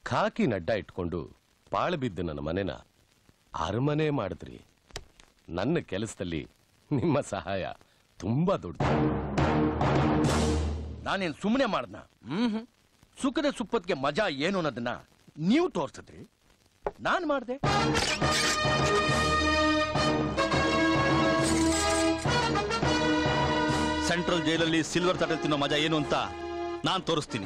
ಖಾಕಿ ನಡ್ಡ ಇಟ್ಕೊಂಡು ಪಾಳು ಬಿದ್ದು ನನ್ನ ಮನೆನ ಅರಮನೆ ಮಾಡಿದ್ರಿ ನನ್ನ ಕೆಲಸದಲ್ಲಿ ನಿಮ್ಮ ಸಹಾಯ ತುಂಬಾ ದೊಡ್ಡದು ನಾನೇನ್ ಸುಮ್ಮನೆ ಮಾಡ್ದ ಹ್ಮ್ ಸುಖದ ಸುಪ್ಪತ್ಗೆ ಮಜಾ ಏನು ಅನ್ನೋದನ್ನ ನೀವು ತೋರ್ಸಿದ್ರಿ ನಾನ್ ಮಾಡ್ದೆ ಸೆಂಟ್ರಲ್ ಜೈಲಲ್ಲಿ ಸಿಲ್ವರ್ ತಟೆ ತಿನ್ನೋ ಮಜಾ ಏನು ಅಂತ ನಾನ್ ತೋರಿಸ್ತೀನಿ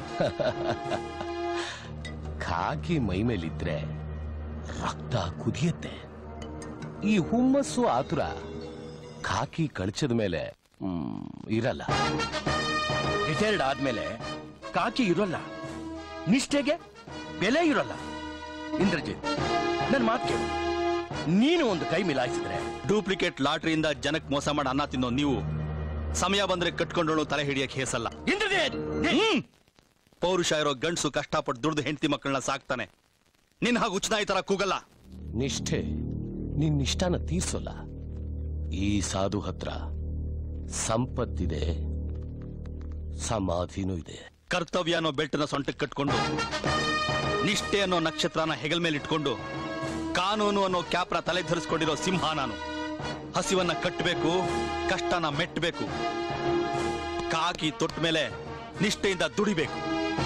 ಖಾಕಿ ಮೈ ಮೇಲಿದ್ರೆ ರಕ್ತ ಕುದಿಯತ್ತೆ ಈ ಹುಮ್ಮಸ್ಸು ಆತುರ ಖಾಕಿ ಕಳಚದ ಮೇಲೆ ಹ್ಮ್, ಇರಲ್ಲ ರಿಟೈರ್ಡ್ ಆದ್ಮೇಲೆ ಕಾಕಿ ಇರೋಲ್ಲ ನಿಷ್ಠೆಗೆ ಬೆಲೆ ಇರೋಲ್ಲ ಇಂದ್ರಜಿತ್ ನನ್ ಮಾತು ಕೇಳು ನೀನು ಒಂದು ಕೈ ಮಿಲಾಯಿಸಿದ್ರೆ ಡೂಪ್ಲಿಕೇಟ್ ಲಾಟ್ರಿಯಿಂದ ಜನಕ್ ಮೋಸ ಮಾಡಿ ಅನ್ನ ತಿನ್ನೋ ನೀವು ಸಮಯ ಬಂದ್ರೆ ಕಟ್ಕೊಂಡೋಳು ತಲೆ ಹಿಡಿಯಕ್ ಹೇಸಲ್ಲ ಇಂದ್ರಜಿತ್ ಹ್ಮ್. ಪೌರುಷ ಇರೋ ಗಂಡ್ಸು ಕಷ್ಟಪಟ್ಟು ದುಡ್ದು ಹೆಂಡತಿ ಮಕ್ಕಳನ್ನ ಸಾಕ್ತಾನೆ ನಿನ್ ಹಾಗೆ ಉಚ್ಚನಾಯಿ ತರ ಕೂಗಲ್ಲ ನಿಷ್ಠೆ ನಿನ್ ಇಷ್ಟನ ತೀರ್ಸೋಲ್ಲ ಈ ಸಾಧು ಹತ್ರ ಸಂಪತ್ತಿದೆ ಸಮಾಧಿನೂ ಇದೆ ಕರ್ತವ್ಯ ಅನ್ನೋ ಬೆಲ್ಟ್ನ ಸೊಂಟಕ್ಕೆ ಕಟ್ಕೊಂಡು ನಿಷ್ಠೆ ಅನ್ನೋ ನಕ್ಷತ್ರನ ಹೆಗಲ್ ಮೇಲೆ ಇಟ್ಕೊಂಡು ಕಾನೂನು ಅನ್ನೋ ಕ್ಯಾಪ್ನ ತಲೆ ಧರಿಸ್ಕೊಂಡಿರೋ ಸಿಂಹ ನಾನು ಹಸಿವನ್ನ ಕಟ್ಟಬೇಕು ಕಷ್ಟನ ಮೆಟ್ಟಬೇಕು ಕಾಕಿ ತೊಟ್ಟ ಮೇಲೆ ನಿಷ್ಠೆಯಿಂದ ದುಡಿಬೇಕು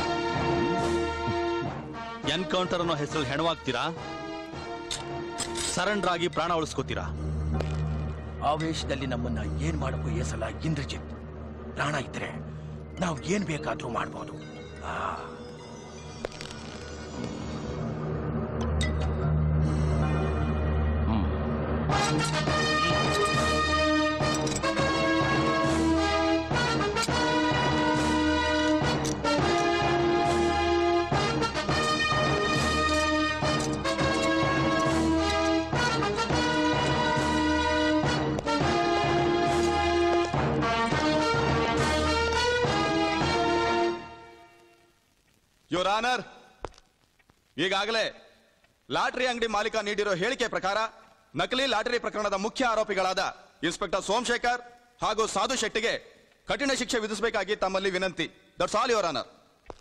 ಎನ್ಕೌಂಟರ್ ಅನ್ನೋ ಹೆಸರಲ್ಲಿ ಹೆಣವಾಗ್ತೀರಾ ಸರೆಂಡರ್ ಆಗಿ ಪ್ರಾಣ ಉಳಿಸ್ಕೋತೀರಾ ಆವೇಶದಲ್ಲಿ ನಮ್ಮನ್ನ ಏನ್ ಮಾಡಕ್ಕೂ ಏಸಲ್ಲ ಇಂದ್ರಜಿತ್ ಪ್ರಾಣ ಇದ್ರೆ ನಾವು ಏನ್ ಬೇಕಾದ್ರೂ ಮಾಡ್ಬೋದು ಆ, ಯೋರ್ ಆನರ್ ಈಗಾಗಲೇ ಲಾಟರಿ ಅಂಗಡಿ ಮಾಲೀಕ ನೀಡಿರೋ ಹೇಳಿಕೆ ಪ್ರಕಾರ ನಕಲಿ ಲಾಟರಿ ಪ್ರಕರಣದ ಮುಖ್ಯ ಆರೋಪಿಗಳಾದ ಇನ್ಸ್ಪೆಕ್ಟರ್ ಸೋಮಶೇಖರ್ ಹಾಗೂ ಸಾಧು ಶೆಟ್ಟಿಗೆ ಕಠಿಣ ಶಿಕ್ಷೆ ವಿಧಿಸಬೇಕಾಗಿ ತಮ್ಮಲ್ಲಿ ವಿನಂತಿ ದಟ್ಸ್ ಆಲ್ ಯೋರ್ ಆನರ್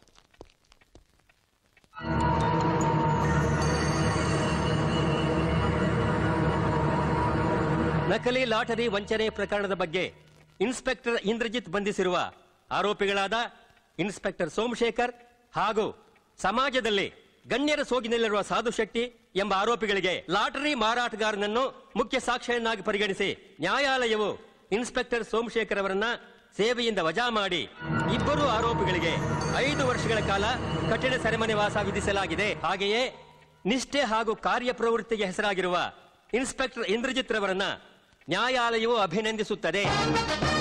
ನಕಲಿ ಲಾಟರಿ ವಂಚನೆ ಪ್ರಕರಣದ ಬಗ್ಗೆ ಇನ್ಸ್ಪೆಕ್ಟರ್ ಇಂದ್ರಜಿತ್ ಬಂಧಿಸಿರುವ ಆರೋಪಿಗಳಾದ ಇನ್ಸ್ಪೆಕ್ಟರ್ ಸೋಮಶೇಖರ್ ಹಾಗೂ ಸಮಾಜದಲ್ಲಿ ಗಣ್ಯರ ಸೋಗಿನಲ್ಲಿರುವ ಸಾಧು ಶೆಟ್ಟಿ ಎಂಬ ಆರೋಪಿಗಳಿಗೆ ಲಾಟರಿ ಮಾರಾಟಗಾರನನ್ನು ಮುಖ್ಯ ಸಾಕ್ಷಿಯನ್ನಾಗಿ ಪರಿಗಣಿಸಿ ನ್ಯಾಯಾಲಯವು ಇನ್ಸ್ಪೆಕ್ಟರ್ ಸೋಮಶೇಖರ್ ಅವರನ್ನ ಸೇವೆಯಿಂದ ವಜಾ ಮಾಡಿ ಇಬ್ಬರು ಆರೋಪಿಗಳಿಗೆ ಐದು ವರ್ಷಗಳ ಕಾಲ ಕಠಿಣ ಸೆರೆಮನೆ ವಾಸ ವಿಧಿಸಲಾಗಿದೆ ಹಾಗೆಯೇ ನಿಷ್ಠೆ ಹಾಗೂ ಕಾರ್ಯಪ್ರವೃತ್ತಿಗೆ ಹೆಸರಾಗಿರುವ ಇನ್ಸ್ಪೆಕ್ಟರ್ ಇಂದ್ರಜಿತ್ ರವರನ್ನ ನ್ಯಾಯಾಲಯವು ಅಭಿನಂದಿಸುತ್ತದೆ